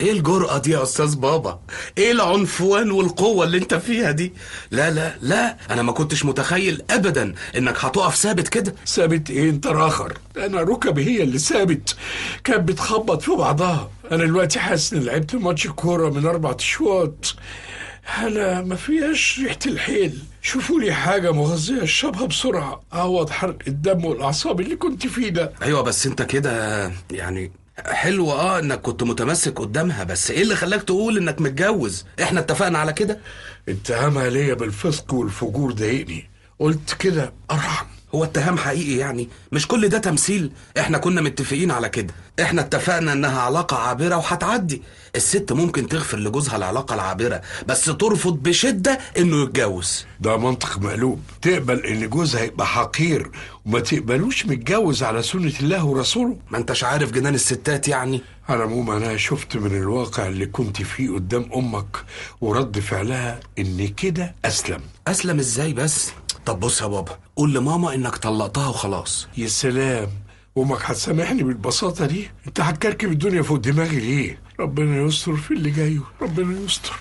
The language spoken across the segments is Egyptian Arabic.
ايه الجرأة دي يا استاذ بابا ايه العنفوان والقوة اللي انت فيها دي لا لا لا انا ما كنتش متخيل ابدا انك هتقف ثابت كده ثابت ايه انت راخر انا ركبي هي اللي ثابت كانت بتخبط في بعضها انا دلوقتي حاسس اني لعبت ماتش كوره من اربع اشواط انا ما فيهاش ريحه الحيل شوفوا لي حاجه مغذيه اشربها بسرعه اعوض حرق الدم والاعصاب اللي كنت فيه ده ايوه بس انت كده يعني حلو اه انك كنت متمسك قدامها بس ايه اللي خلاك تقول انك متجوز احنا اتفقنا على كده اتهامها ليا بالفسق والفجور ضايقني قلت كده ارحم هو اتهام حقيقي يعني مش كل ده تمثيل احنا كنا متفقين على كده احنا اتفقنا انها علاقة عابرة وهتعدي الست ممكن تغفر لجوزها العلاقة العابرة بس ترفض بشدة انه يتجوز ده منطق مقلوب تقبل ان جوزها يبقى حقير وما تقبلوش متجوز على سنة الله ورسوله ما انتش عارف جنان الستات يعني على العموم انا شفت من الواقع اللي كنت فيه قدام امك ورد فعلها ان كده اسلم اسلم ازاي بس طب بص يا بابا قول لماما انك طلقتها وخلاص يا سلام امك هتسامحني بالبساطة دي انت هتكركب الدنيا فوق دماغي ليه ربنا يستر في اللي جاي ربنا يستر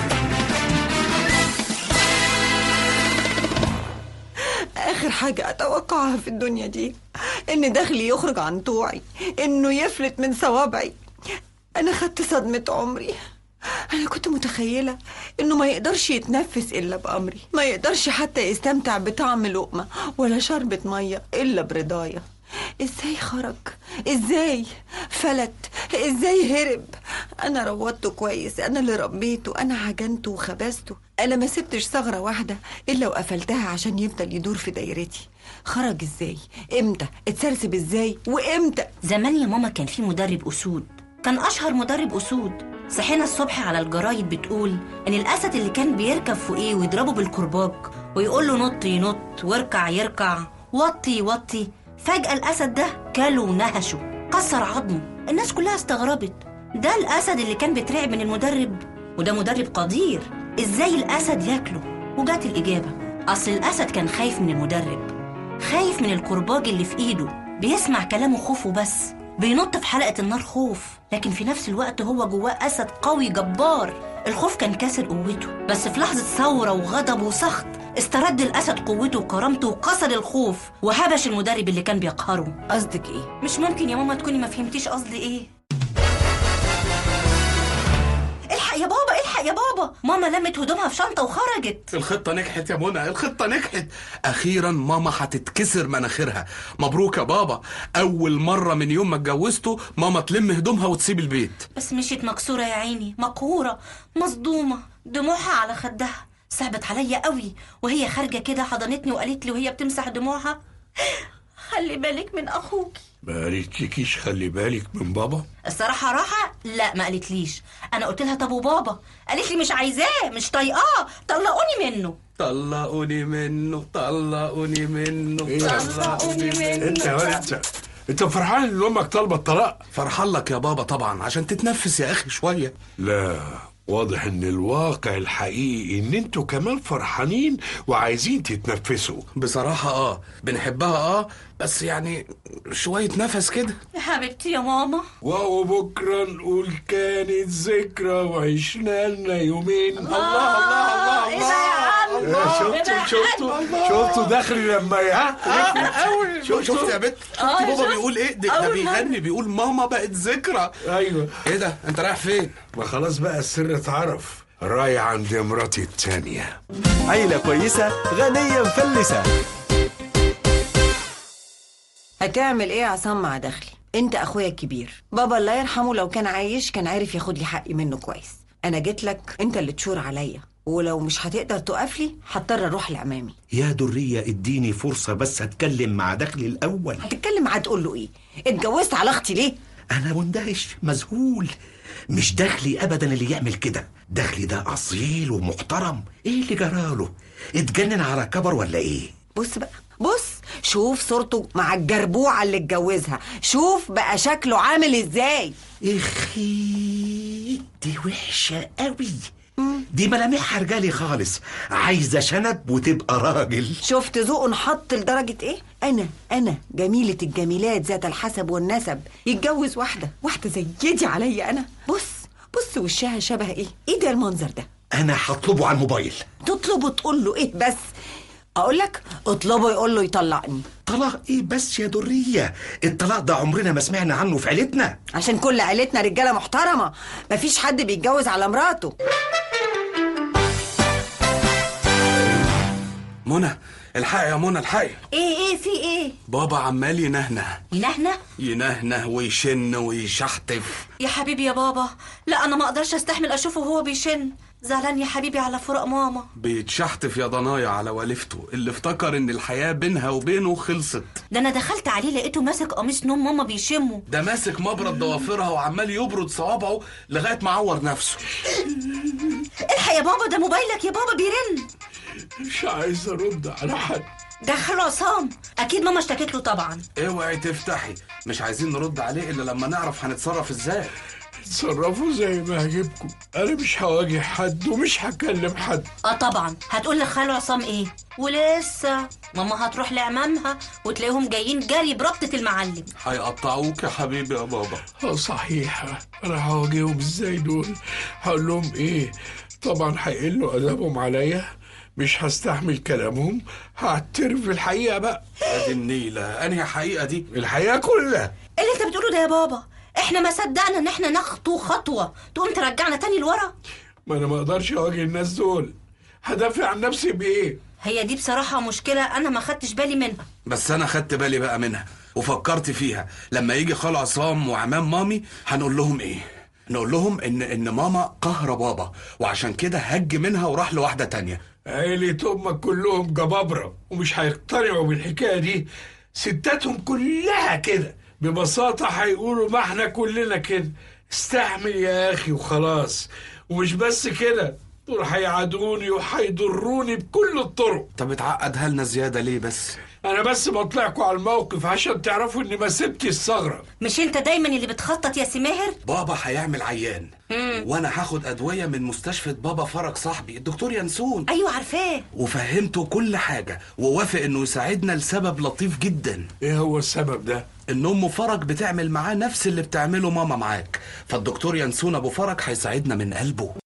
آخر حاجة أتوقعها في الدنيا دي إن دخلي يخرج عن طوعي إنه يفلت من صوابعي أنا خدت صدمة عمري أنا كنت متخيلة إنه ما يقدرش يتنفس إلا بأمري ما يقدرش حتى يستمتع بطعم لقمة ولا شربة مية إلا برضايا ازاي خرج ازاي فلت ازاي هرب انا روضته كويس انا اللي ربيته انا عجنته وخبزته انا ما سبتش ثغره واحده الا وقفلتها عشان يفضل يدور في دايرتي خرج ازاي امتى اتسرسب ازاي وامتى زمان يا ماما كان في مدرب أسود كان أشهر مدرب أسود صحينا الصبح على الجرايد بتقول إن الأسد اللي كان بيركب فوقيه ويضربه بالكرباج ويقول له نط ينط واركع يركع وطي يوطي فجأة الأسد ده كله ونهشه كسر عظمه الناس كلها استغربت ده الأسد اللي كان بيترعب من المدرب وده مدرب قدير إزاي الأسد ياكله وجات الإجابة أصل الأسد كان خايف من المدرب خايف من الكرباج اللي في إيده بيسمع كلامه خوف وبس بينط في حلقة النار خوف لكن في نفس الوقت هو جواه أسد قوي جبار الخوف كان كاسر قوته بس في لحظة ثورة وغضب وسخط استرد الأسد قوته وكرامته وكسر الخوف وهبش المدرب اللي كان بيقهره قصدك ايه مش ممكن يا ماما تكوني ما فهمتيش قصدي ايه الحق يا بابا الحق يا بابا ماما لمت هدومها في شنطة وخرجت الخطة نجحت يا منى الخطة نجحت أخيرا ماما هتتكسر مناخيرها مبروك يا بابا أول مرة من يوم ما اتجوزته ماما تلم هدومها وتسيب البيت بس مشيت مكسورة يا عيني مقهورة مصدومة دموعها على خدها صعبت عليا قوي وهي خارجة كده حضنتني وقالت لي وهي بتمسح دموعها خلي بالك من أخوكي ما قالتلكيش خلي بالك من بابا الصراحة راحة لا ما قالتليش أنا قلت لها طب وبابا قالت لي مش عايزاه مش طايقاه طلقوني منه طلقوني منه طلقوني منه إيه؟ طلقوني منه انت يا ولد انت انت فرحان ان امك طالبه الطلاق فرحان لك يا بابا طبعا عشان تتنفس يا أخي شوية لا واضح ان الواقع الحقيقي ان انتوا كمان فرحانين وعايزين تتنفسوا بصراحة اه بنحبها اه بس يعني شوية نفس كده يا حبيبتي يا ماما وبكره نقول كانت ذكرى وعشنا لنا يومين الله الله الله الله شفتوا شفتوا شفتوا دخلي لما ها شو شفت يا بنت شفتي بابا بيقول ايه ده, ده بيغني بيقول ماما بقت ذكرى ايوه ايه ده انت رايح فين ما خلاص بقى السر اتعرف رايح عند مراتي التانية عيلة كويسة غنية مفلسة هتعمل ايه يا عصام مع دخلي انت اخويا الكبير بابا الله يرحمه لو كان عايش كان عارف ياخد لي حقي منه كويس انا جيت لك انت اللي تشور عليا ولو مش هتقدر تقف لي هضطر اروح لعمامي يا درية اديني فرصة بس اتكلم مع دخلي الاول هتتكلم هتقول له ايه اتجوزت على اختي ليه انا مندهش مذهول مش دخلي ابدا اللي يعمل كده دخلي ده اصيل ومحترم ايه اللي جراله اتجنن على كبر ولا ايه بص بقى بص شوف صورته مع الجربوعة اللي اتجوزها شوف بقى شكله عامل ازاي اخي دي وحشة قوي دي ملامحها رجالي خالص عايزة شنب وتبقى راجل شفت ذوقه انحط لدرجة ايه انا انا جميلة الجميلات ذات الحسب والنسب يتجوز واحدة واحدة زي دي عليا انا بص بص وشها شبه ايه ايه ده المنظر ده انا هطلبه على الموبايل تطلبه تقول له ايه بس اقول لك اطلبه يقول له يطلقني طلاق ايه بس يا درية الطلاق ده عمرنا ما سمعنا عنه في عيلتنا عشان كل عيلتنا رجاله محترمه مفيش حد بيتجوز على مراته منى الحقي يا منى الحقي ايه ايه في ايه بابا عمال ينهنه ينهنه ينهنه ويشن ويشحتف يا حبيبي يا بابا لا انا ما اقدرش استحمل اشوفه وهو بيشن زعلان يا حبيبي على فراق ماما بيتشحتف يا ضنايا على والفته اللي افتكر ان الحياة بينها وبينه خلصت ده انا دخلت عليه لقيته ماسك قميص نوم ماما بيشمه ده ماسك مبرد ضوافرها وعمال يبرد صوابعه لغاية ما عور نفسه الحق يا بابا ده موبايلك يا بابا بيرن مش عايز ارد على حد دخله عصام اكيد ماما اشتكت له طبعا اوعي تفتحي مش عايزين نرد عليه الا لما نعرف هنتصرف ازاي تصرفوا زي ما عجبكم انا مش هواجه حد ومش هكلم حد اه طبعا هتقول لخاله عصام ايه ولسه ماما هتروح لعمامها وتلاقيهم جايين جري بربطة المعلم هيقطعوك يا حبيبي يا بابا اه صحيح انا هواجههم ازاي دول هقول لهم ايه طبعا هيقلوا ادبهم عليا مش هستحمل كلامهم هعترف بالحقيقه بقى ادي النيلة انهي حقيقة دي الحقيقه كلها ايه اللي انت بتقوله ده يا بابا احنا ما صدقنا ان احنا نخطو خطوة تقوم ترجعنا تاني لورا ما انا ما اقدرش اواجه الناس دول هدافع عن نفسي بايه هي دي بصراحة مشكلة انا ما خدتش بالي منها بس انا خدت بالي بقى منها وفكرت فيها لما يجي خال عصام وعمام مامي هنقول لهم ايه نقول لهم ان ان ماما قهر بابا وعشان كده هج منها وراح لواحدة تانية عيلة امك كلهم جبابرة ومش هيقتنعوا بالحكاية دي ستاتهم كلها كده ببساطة هيقولوا ما احنا كلنا كده استحمل يا اخي وخلاص ومش بس كده دول هيعادوني وهيضروني بكل الطرق طب اتعقدها لنا زيادة ليه بس انا بس بطلعكوا على الموقف عشان تعرفوا اني ما سبتش الثغرة مش انت دايما اللي بتخطط يا سماهر بابا هيعمل عيان وانا هاخد ادوية من مستشفى بابا فرج صاحبي الدكتور ينسون ايوه عارفاه وفهمته كل حاجة ووافق انه يساعدنا لسبب لطيف جدا ايه هو السبب ده ان ام فرج بتعمل معاه نفس اللي بتعمله ماما معاك فالدكتور ينسون ابو فرج هيساعدنا من قلبه